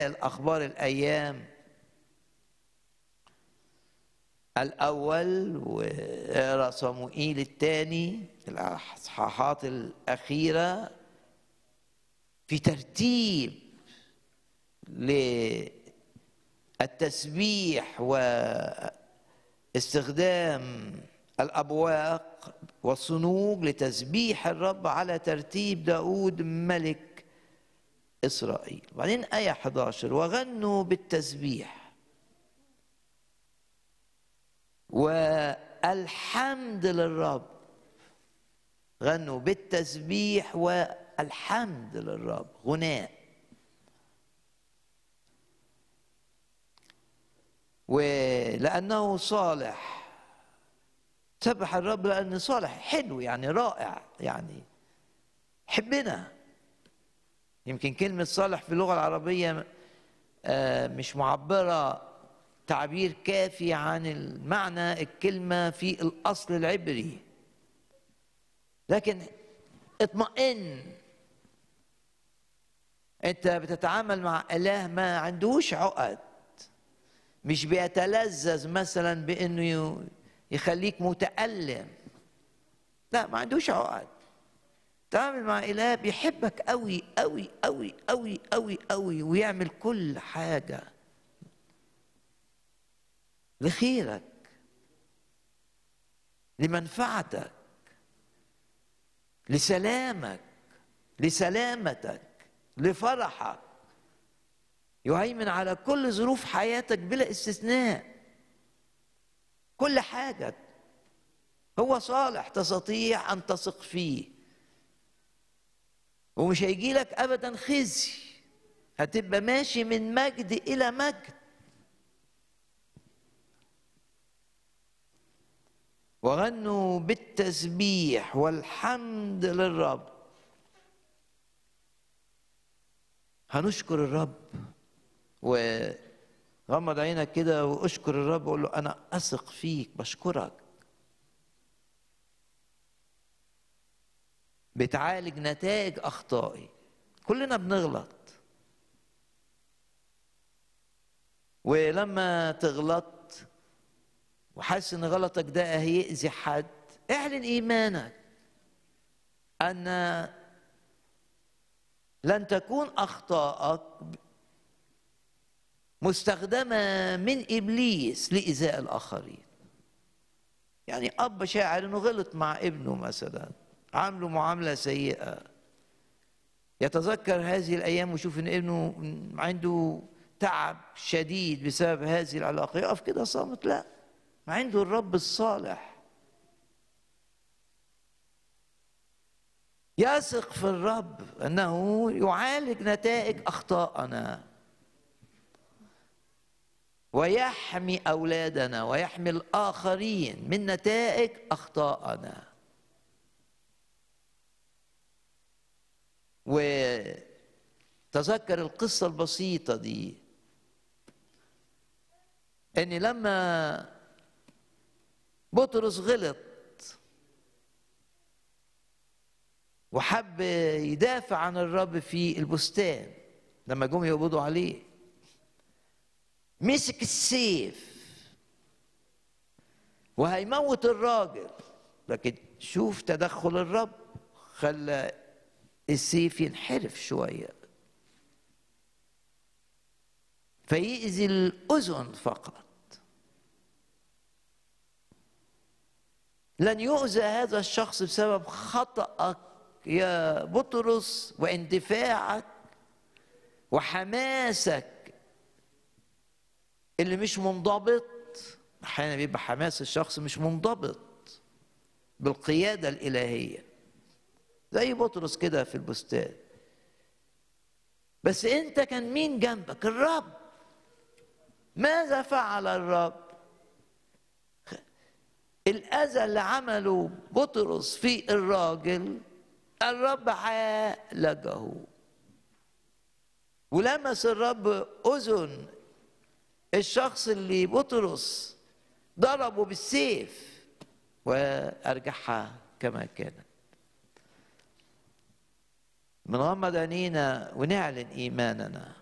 الأخبار الأيام الأول وإقرأ صموئيل الثاني الأصحاحات الأخيرة في ترتيب للتسبيح واستخدام الأبواق والصنوج لتسبيح الرب على ترتيب داود ملك إسرائيل بعدين آية 11 وغنوا بالتسبيح والحمد للرب غنوا بالتسبيح والحمد للرب غناء ولأنه صالح سبح الرب لأنه صالح حلو يعني رائع يعني حبنا يمكن كلمة صالح في اللغة العربية مش معبرة تعبير كافي عن المعنى الكلمة في الأصل العبري لكن اطمئن انت بتتعامل مع اله ما عندوش عقد مش بيتلذذ مثلا بانه يخليك متألم لا ما عندوش عقد تعامل مع اله بيحبك قوي قوي قوي قوي قوي قوي ويعمل كل حاجه لخيرك لمنفعتك لسلامك لسلامتك لفرحك يهيمن على كل ظروف حياتك بلا استثناء كل حاجة هو صالح تستطيع أن تثق فيه ومش هيجي لك أبدا خزي هتبقى ماشي من مجد إلى مجد وغنوا بالتسبيح والحمد للرب هنشكر الرب وغمض عينك كده واشكر الرب وقول له انا اثق فيك بشكرك بتعالج نتائج اخطائي كلنا بنغلط ولما تغلط وحاسس ان غلطك ده هيأذي حد اعلن ايمانك ان لن تكون اخطائك مستخدمه من ابليس لايذاء الاخرين يعني اب شاعر انه غلط مع ابنه مثلا عامله معامله سيئه يتذكر هذه الايام ويشوف ان ابنه عنده تعب شديد بسبب هذه العلاقه يقف كده صامت لا عنده الرب الصالح يثق في الرب انه يعالج نتائج اخطائنا ويحمي اولادنا ويحمي الاخرين من نتائج اخطائنا وتذكر القصه البسيطه دي ان لما بطرس غلط وحب يدافع عن الرب في البستان لما جم يقبضوا عليه مسك السيف وهيموت الراجل لكن شوف تدخل الرب خلى السيف ينحرف شويه فيأذي الأذن فقط لن يؤذى هذا الشخص بسبب خطأك يا بطرس واندفاعك وحماسك اللي مش منضبط احيانا بيبقى حماس الشخص مش منضبط بالقياده الالهيه زي بطرس كده في البستان بس انت كان مين جنبك الرب ماذا فعل الرب الأذى اللي عمله بطرس في الراجل الرب عالجه ولمس الرب أذن الشخص اللي بطرس ضربه بالسيف وأرجعها كما كانت بنغمض عينينا ونعلن إيماننا